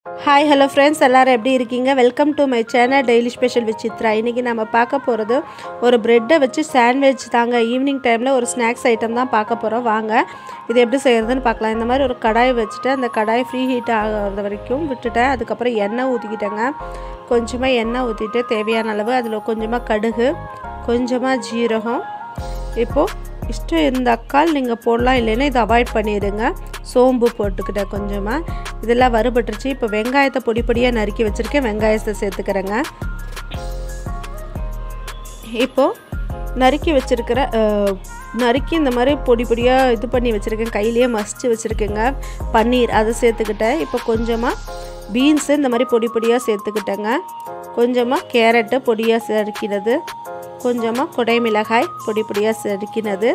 hi hello friends எல்லோரும் எப்படி இருக்கீங்க welcome to my channel daily special with Chitra இன்றைக்கி நம்ம பார்க்க போகிறது ஒரு ப்ரெட்டை வச்சு சாண்ட்விச் தாங்க ஈவினிங் டைமில் ஒரு ஸ்நாக்ஸ் ஐட்டம் தான் பார்க்க போகிறோம் வாங்க இது எப்படி செய்கிறதுன்னு பார்க்கலாம் இந்த மாதிரி ஒரு கடாய் வச்சுட்டு அந்த கடாய் ஃப்ரீ ஹீட் ஆகிறது வரைக்கும் விட்டுட்டேன் அதுக்கப்புறம் எண்ணெய் ஊற்றிக்கிட்டேங்க கொஞ்சமாக எண்ணெய் ஊற்றிட்டு தேவையான அளவு அதில் கொஞ்சமாக கடுகு கொஞ்சமாக ஜீரகம் இப்போது இஷ்டம் இருந்தாக்கால் நீங்கள் போடலாம் இல்லைன்னா இதை அவாய்ட் பண்ணிடுங்க சோம்பு போட்டுக்கிட்டேன் கொஞ்சமாக இதெல்லாம் வறுபட்டுருச்சு இப்போ வெங்காயத்தை பொடி பொடியாக நறுக்கி வச்சுருக்கேன் வெங்காயத்தை சேர்த்துக்கிறேங்க இப்போது நறுக்கி வச்சுருக்கிற நறுக்கி இந்த மாதிரி பொடி பொடியாக இது பண்ணி வச்சுருக்கேன் கையிலேயே மசித்து வச்சுருக்கேங்க பன்னீர் அதை சேர்த்துக்கிட்டேன் இப்போ கொஞ்சமாக பீன்ஸு இந்த மாதிரி பொடி பொடியாக சேர்த்துக்கிட்டேங்க கொஞ்சமாக கேரட்டு பொடியாக சேர்க்கிறது கொஞ்சமாக குடை மிளகாய் பொடி பொடியாக செதுக்கினது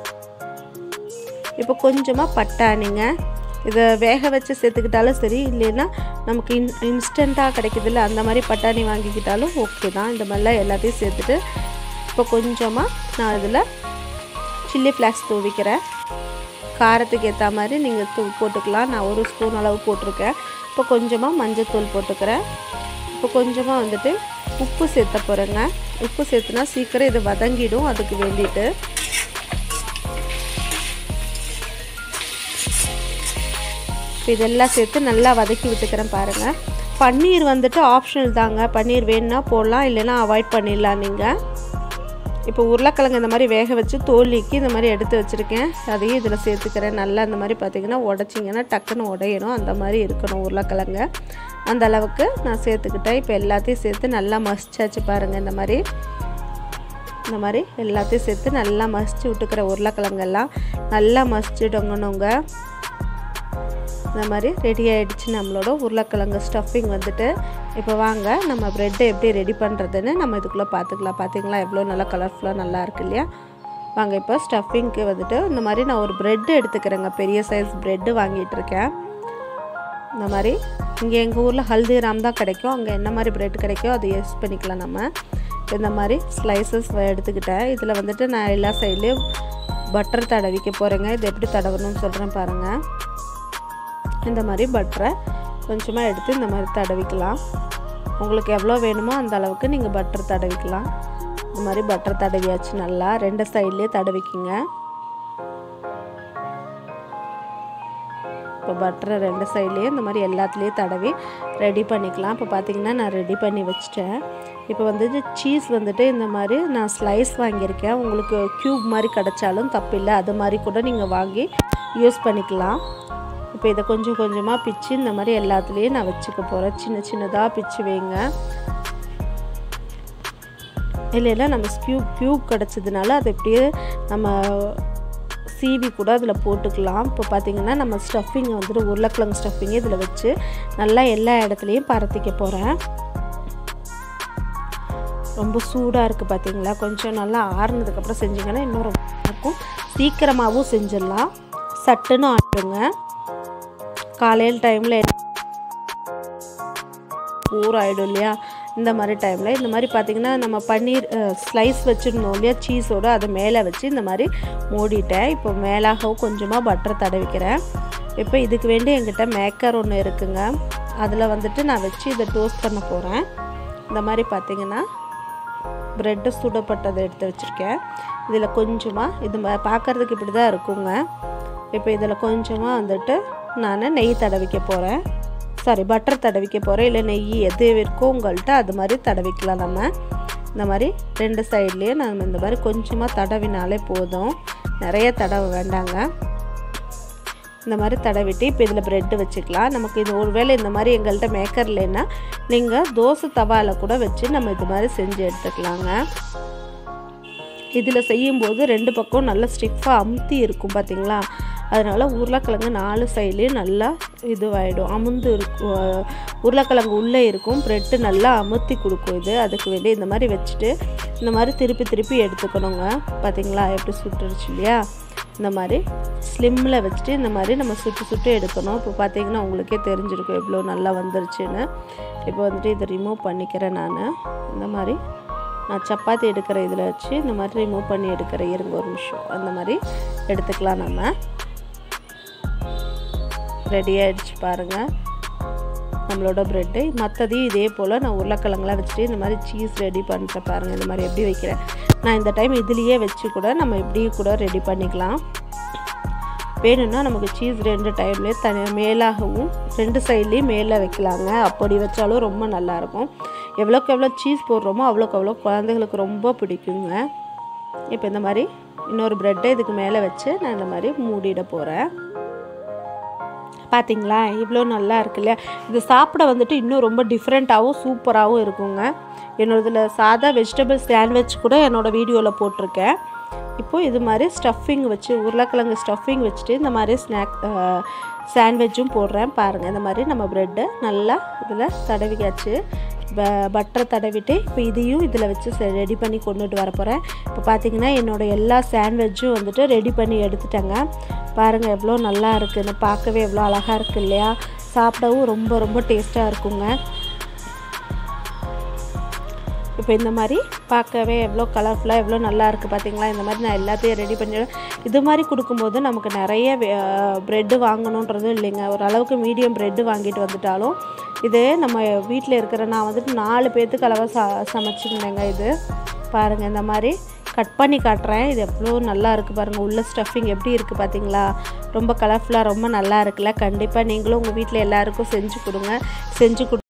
இப்போ கொஞ்சமாக பட்டாணிங்க இதை வேக வச்சு சேர்த்துக்கிட்டாலும் சரி இல்லைன்னா நமக்கு இன் இன்ஸ்டண்ட்டாக கிடைக்குதுல்ல அந்த மாதிரி பட்டாணி வாங்கிக்கிட்டாலும் ஓகே தான் இந்த மாதிரிலாம் எல்லாத்தையும் சேர்த்துட்டு இப்போ கொஞ்சமாக நான் இதில் சில்லி ஃப்ளாக்ஸ் தூவிக்கிறேன் காரத்துக்கு ஏற்ற மாதிரி நீங்கள் தூ போட்டுக்கலாம் நான் ஒரு ஸ்பூன் அளவு போட்டிருக்கேன் இப்போ கொஞ்சமாக மஞ்சத்தூள் போட்டுக்கிறேன் இப்போ கொஞ்சமாக வந்துட்டு உப்பு சேர்த்த போகிறேங்க உப்பு சேர்த்துனா சீக்கிரம் இது வதங்கிடும் அதுக்கு வேண்டிட்டு இப்போ இதெல்லாம் சேர்த்து நல்லா வதக்கி விட்டுக்கிறேன் பாருங்கள் பன்னீர் வந்துட்டு ஆப்ஷனல் தாங்க பன்னீர் வேணுன்னா போடலாம் இல்லைன்னா அவாய்ட் பண்ணிடலாம் நீங்கள் இப்போ உருளைக்கிழங்கு இந்த மாதிரி வேக வச்சு தோல் நீக்கி இந்த மாதிரி எடுத்து வச்சுருக்கேன் அதையும் இதில் சேர்த்துக்கிறேன் நல்லா இந்த மாதிரி பார்த்திங்கன்னா உடச்சிங்கன்னா டக்குன்னு உடையணும் அந்த மாதிரி இருக்கணும் உருளைக்கிழங்க அந்த அளவுக்கு நான் சேர்த்துக்கிட்டேன் இப்போ எல்லாத்தையும் சேர்த்து நல்லா மசிச்சாச்சு பாருங்கள் இந்த மாதிரி இந்த மாதிரி எல்லாத்தையும் சேர்த்து நல்லா மசிச்சு விட்டுக்கிற உருளைக்கிழங்கெல்லாம் நல்லா மசிச்சுடங்கணுங்க இந்த மாதிரி ரெடி ஆகிடுச்சு நம்மளோட உருளைக்கிழங்கு ஸ்டஃபிங் வந்துட்டு இப்போ வாங்க நம்ம ப்ரெட்டை எப்படி ரெடி பண்ணுறதுன்னு நம்ம இதுக்குள்ளே பார்த்துக்கலாம் பார்த்தீங்களா எவ்வளோ நல்லா கலர்ஃபுல்லாக நல்லா இருக்கு இல்லையா வாங்க இப்போ ஸ்டஃபிங்க்கு வந்துட்டு இந்த மாதிரி நான் ஒரு ப்ரெட்டு எடுத்துக்கிறேங்க பெரிய சைஸ் ப்ரெட்டு வாங்கிட்டு இருக்கேன் இந்த மாதிரி இங்கே எங்கள் ஊரில் ஹல்திராம் தான் கிடைக்கும் அங்கே என்ன மாதிரி ப்ரெட் கிடைக்கோ அதை யூஸ் பண்ணிக்கலாம் நம்ம இந்த மாதிரி ஸ்லைசஸ் எடுத்துக்கிட்டேன் இதில் வந்துட்டு நான் எல்லா சைட்லேயும் பட்டர் தடவிக்க போகிறேங்க இது எப்படி தடவணும்னு சொல்கிறேன் பாருங்கள் இந்த மாதிரி பட்டரை கொஞ்சமாக எடுத்து இந்த மாதிரி தடவிக்கலாம் உங்களுக்கு எவ்வளோ வேணுமோ அந்த அளவுக்கு நீங்கள் பட்டர் தடவிக்கலாம் இந்த மாதிரி பட்டர் தடவியாச்சு நல்லா ரெண்டு சைட்லேயே தடவிக்கிங்க இப்போ பட்டரை ரெண்டு சைட்லேயும் இந்த மாதிரி எல்லாத்துலேயும் தடவி ரெடி பண்ணிக்கலாம் இப்போ பார்த்திங்கன்னா நான் ரெடி பண்ணி வச்சுட்டேன் இப்போ வந்துட்டு சீஸ் வந்துட்டு இந்த மாதிரி நான் ஸ்லைஸ் வாங்கியிருக்கேன் உங்களுக்கு க்யூப் மாதிரி கிடச்சாலும் தப்பில்லை அது மாதிரி கூட நீங்கள் வாங்கி யூஸ் பண்ணிக்கலாம் இப்போ இதை கொஞ்சம் கொஞ்சமாக பிச்சு இந்த மாதிரி எல்லாத்துலேயும் நான் வச்சுக்க போகிறேன் சின்ன சின்னதாக பிச்சு வைங்க இல்லைன்னா நம்ம க்யூப் க்யூப் கிடச்சதுனால அதை இப்படியே நம்ம சீவி கூட அதில் போட்டுக்கலாம் இப்போ பார்த்திங்கன்னா நம்ம ஸ்டஃபிங்கை வந்துட்டு உருளைக்கிழங்கு ஸ்டஃபிங்கை இதில் வச்சு நல்லா எல்லா இடத்துலையும் பரத்திக்க போகிறேன் ரொம்ப சூடாக இருக்குது பார்த்தீங்களா கொஞ்சம் நல்லா ஆறுனதுக்கப்புறம் செஞ்சிங்கன்னா இன்னும் ரொம்ப இருக்கும் சீக்கிரமாகவும் செஞ்சிடலாம் சட்டுன்னு ஆட்டுங்க காலையில் டைமில் ஊர் ஆகிடும் இல்லையா இந்த மாதிரி டைமில் இந்த மாதிரி பார்த்திங்கன்னா நம்ம பன்னீர் ஸ்லைஸ் வச்சுருந்தோம் இல்லையா சீஸோடு அதை மேலே வச்சு இந்த மாதிரி மூடிட்டேன் இப்போ மேலாகவும் கொஞ்சமாக பட்டர் தடவிக்கிறேன் இப்போ இதுக்கு வேண்டி என்கிட்ட மேக்கர் ஒன்று இருக்குங்க அதில் வந்துட்டு நான் வச்சு இதை டோஸ்ட் பண்ண போகிறேன் இந்த மாதிரி பார்த்திங்கன்னா ப்ரெட்டு சுடப்பட்டதை எடுத்து வச்சுருக்கேன் இதில் கொஞ்சமாக இது பார்க்குறதுக்கு இப்படி தான் இருக்குங்க இப்போ இதில் கொஞ்சமாக வந்துட்டு நான் நெய் தடவிக்க போகிறேன் சாரி பட்டர் தடவிக்க போகிறேன் இல்லை நெய் எது இருக்கோ உங்கள்கிட்ட அது மாதிரி தடவிக்கலாம் நம்ம இந்த மாதிரி ரெண்டு சைட்லேயே நம்ம இந்த மாதிரி கொஞ்சமாக தடவினாலே போதும் நிறைய தடவை வேண்டாங்க இந்த மாதிரி தடவிட்டு இப்போ இதில் ப்ரெட்டு வச்சுக்கலாம் நமக்கு இது ஒரு வேளை இந்த மாதிரி எங்கள்கிட்ட மேக்கர் இல்லைன்னா நீங்கள் தோசை தவாவில் கூட வச்சு நம்ம இது மாதிரி செஞ்சு எடுத்துக்கலாங்க இதில் செய்யும்போது ரெண்டு பக்கம் நல்லா ஸ்டிஃபாக அமுத்தி இருக்கும் பார்த்தீங்களா அதனால் உருளைக்கிழங்கு நாலு சைட்லேயும் நல்லா இதுவாகிடும் அமுந்து இருக்கும் உருளைக்கிழங்கு உள்ளே இருக்கும் ப்ரெட்டு நல்லா அமுத்தி கொடுக்கும் இது அதுக்கு வேண்டி இந்த மாதிரி வச்சுட்டு இந்த மாதிரி திருப்பி திருப்பி எடுத்துக்கணுங்க பார்த்தீங்களா எப்படி சுட்டுருச்சு இல்லையா இந்த மாதிரி ஸ்லிம்மில் வச்சுட்டு இந்த மாதிரி நம்ம சுட்டு சுட்டு எடுக்கணும் இப்போ பார்த்தீங்கன்னா உங்களுக்கே தெரிஞ்சிருக்கும் எவ்வளோ நல்லா வந்துருச்சுன்னு இப்போ வந்துட்டு இதை ரிமூவ் பண்ணிக்கிறேன் நான் இந்த மாதிரி நான் சப்பாத்தி எடுக்கிற இதில் வச்சு இந்த மாதிரி ரிமூவ் பண்ணி எடுக்கிற இருங்க ஒரு நிமிஷம் அந்த மாதிரி எடுத்துக்கலாம் நம்ம ரெடி ஆகிடுச்சு பாருங்கள் நம்மளோட ப்ரெட்டு மற்றதையும் இதே போல் நான் உருளைக்கிழங்குலாம் வச்சுட்டு இந்த மாதிரி சீஸ் ரெடி பண்ணுறேன் பாருங்கள் இந்த மாதிரி எப்படி வைக்கிறேன் நான் இந்த டைம் இதுலேயே வச்சு கூட நம்ம இப்படி கூட ரெடி பண்ணிக்கலாம் வேணும்னா நமக்கு சீஸ் ரெண்டு டைம்லேயே தனி மேலாகவும் ரெண்டு சைட்லேயும் மேலே வைக்கலாங்க அப்படி வச்சாலும் ரொம்ப நல்லாயிருக்கும் எவ்வளோக்கு எவ்வளோ சீஸ் போடுறோமோ அவ்வளோக்கு அவ்வளோ குழந்தைகளுக்கு ரொம்ப பிடிக்குங்க இப்போ இந்த மாதிரி இன்னொரு ப்ரெட்டை இதுக்கு மேலே வச்சு நான் இந்த மாதிரி மூடிட போகிறேன் பார்த்தீங்களா இவ்வளோ நல்லா இருக்கு இல்லையா இது சாப்பிட வந்துட்டு இன்னும் ரொம்ப டிஃப்ரெண்ட்டாகவும் சூப்பராகவும் இருக்குங்க என்னோடதுல சாதா வெஜிடபிள் சாண்ட்விச் கூட என்னோடய வீடியோவில் போட்டிருக்கேன் இப்போது இது மாதிரி ஸ்டஃபிங் வச்சு உருளைக்கிழங்கு ஸ்டஃபிங் வச்சுட்டு இந்த மாதிரி ஸ்நாக் சாண்ட்விச்சும் போடுறேன் பாருங்கள் இந்த மாதிரி நம்ம ப்ரெட்டு நல்லா இதில் தடவிக்காச்சு பட்டரை தடவிட்டு இப்போ இதையும் இதில் வச்சு ரெடி பண்ணி கொண்டுட்டு வர போகிறேன் இப்போ பார்த்தீங்கன்னா என்னோடய எல்லா சாண்ட்விச்சும் வந்துட்டு ரெடி பண்ணி எடுத்துட்டேங்க பாருங்கள் எவ்வளோ நல்லா இருக்குன்னு பார்க்கவே எவ்வளோ அழகாக இருக்குது இல்லையா சாப்பிடவும் ரொம்ப ரொம்ப டேஸ்ட்டாக இருக்குங்க இப்போ இந்த மாதிரி பார்க்கவே எவ்வளோ கலர்ஃபுல்லாக எவ்வளோ நல்லா இருக்குது பார்த்தீங்களா இந்த மாதிரி நான் எல்லாத்தையும் ரெடி பண்ணிடுவேன் இது மாதிரி கொடுக்கும்போது நமக்கு நிறைய ப்ரெட்டு வாங்கணுன்றதும் இல்லைங்க ஓரளவுக்கு மீடியம் ப்ரெட்டு வாங்கிட்டு வந்துட்டாலும் இது நம்ம வீட்டில் இருக்கிற நான் வந்துட்டு நாலு பேர்த்துக்கு அளவாக ச சமைச்சிருந்தேங்க இது பாருங்கள் இந்த மாதிரி கட் பண்ணி காட்டுறேன் இது எவ்வளோ நல்லா இருக்குது பாருங்கள் உள்ள ஸ்டஃபிங் எப்படி இருக்குது பார்த்தீங்களா ரொம்ப கலர்ஃபுல்லாக ரொம்ப நல்லா இருக்குல்ல கண்டிப்பாக நீங்களும் உங்கள் வீட்டில் எல்லாருக்கும் செஞ்சு கொடுங்க செஞ்சு கொடு